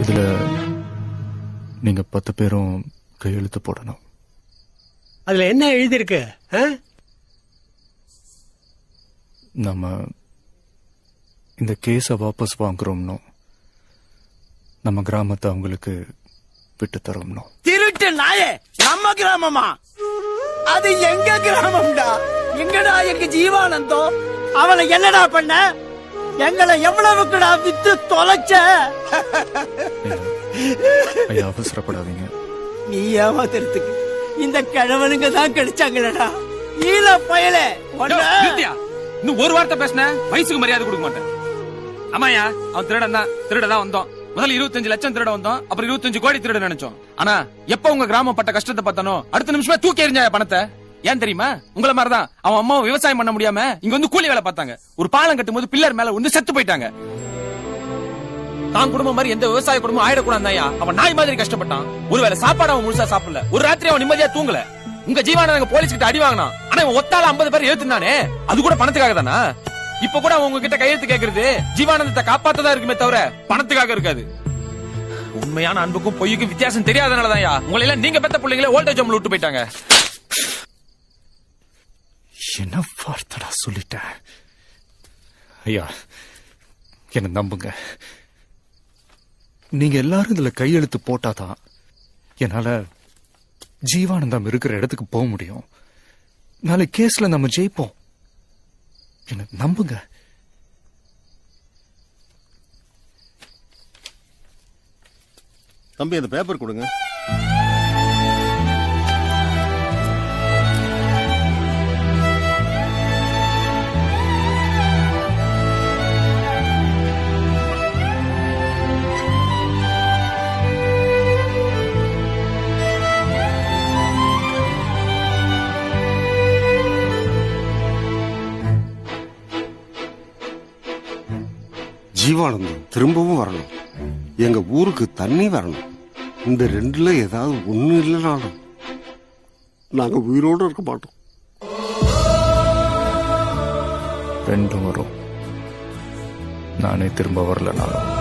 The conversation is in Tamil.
அதுல நீங்க பத்து பேரும் கையெழுத்து போடணும் அதுல என்ன எழுதியிருக்கு ஆ? நம்ம இந்த கேஸை வாபஸ் வாங்குறோம்னோ நம்ம கிராமத்தை அவங்களுக்கு விட்டு தரோம்னோ திருட்டு நாயே நம்ம கிராமமா அது எங்க கிராமம்டா எங்கடா எங்க ஜீவானந்தம் அவனை என்னடா பண்ண எங்களை எவ்வளவுக்குடா வித்து தொலைச்ச ஐயா அவசரப்படாதீங்க நீ ஏமாத்துறதுக்கு இந்த கிழவனுங்க தான் கிடைச்சாங்களடா ஈழ பயலே ஒன்ன நிறுத்தியா? இன்னும் ஒரு வார்த்தை பேசின வயசுக்கு மரியாதை கொடுக்க மாட்டேன் ஆமாயா அவன் திருடன் தான் திருட தான் வந்தோம் முதல்ல இருபத்தஞ்சு லட்சம் திருட வந்தோம் அப்புறம் இருபத்தஞ்சு கோடி திருட நினைச்சோம் ஆனா எப்ப உங்க கிராமம் பட்ட கஷ்டத்தை பார்த்தானோ அடுத்த நிமிஷமே தூக்கி எறிஞ்சாய பணத்தை ஏன் தெரியுமா உங்கள மாதிரிதான் அவன் அம்மா விவசாயம் பண்ண முடியாம இங்க வந்து கூலி வேலை பார்த்தாங்க ஒரு பாலம் கட்டும் போது பில்லர் மேல வந்து செத்து போயிட்டாங்க தான் குடும்பம் மாதிரி எந்த விவசாய குடும்பம் ஆயிடக்கூடாது அவன் நாய் மாதிரி கஷ்டப்பட்டான் ஒருவேளை சாப்பாடு அவன் முழுசா சாப்பிடல ஒரு ராத்திரி அவன் நிம்மதியா தூங்கல உங்க ஜீவானங்க போலீஸ் கிட்ட அடி வாங்கினான் ஆனா இவன் ஒத்தால ஐம்பது பேர் எழுத்துனானே அது கூட பணத்துக்காக தானா இப்ப கூட அவங்க உங்ககிட்ட கையெழுத்து கேக்குறது ஜீவானந்தத்தை காப்பாத்ததா இருக்குமே தவிர பணத்துக்காக இருக்காது உண்மையான அன்புக்கும் பொய்யுக்கும் வித்தியாசம் தெரியாதனாலதான்யா உங்களை எல்லாம் நீங்க பெத்த பிள்ளைங்களே ஓல்டேஜ் ஹோம்ல விட்டு போயிட்டாங்க என்ன வார்த்தடா சொல்லிட்டேன் ஐயா என்ன நம்புங்க நீங்க எல்லாரும் இதுல கையெழுத்து போட்டாதான் என்னால ஜீவானந்தம் இருக்கிற இடத்துக்கு போக முடியும் நாளை கேஸ்ல நம்ம ஜெயிப்போம் என்ன நம்புங்க தம்பி அந்த பேப்பர் கொடுங்க ஜீவானந்தம் திரும்பவும் வரணும் எங்க ஊருக்கு தண்ணி வரணும் இந்த ரெண்டுல ஏதாவது ஒண்ணு இல்லைனாலும் நாங்க உயிரோட இருக்க மாட்டோம் ரெண்டும் வரும் நானே திரும்ப வரலனாலும்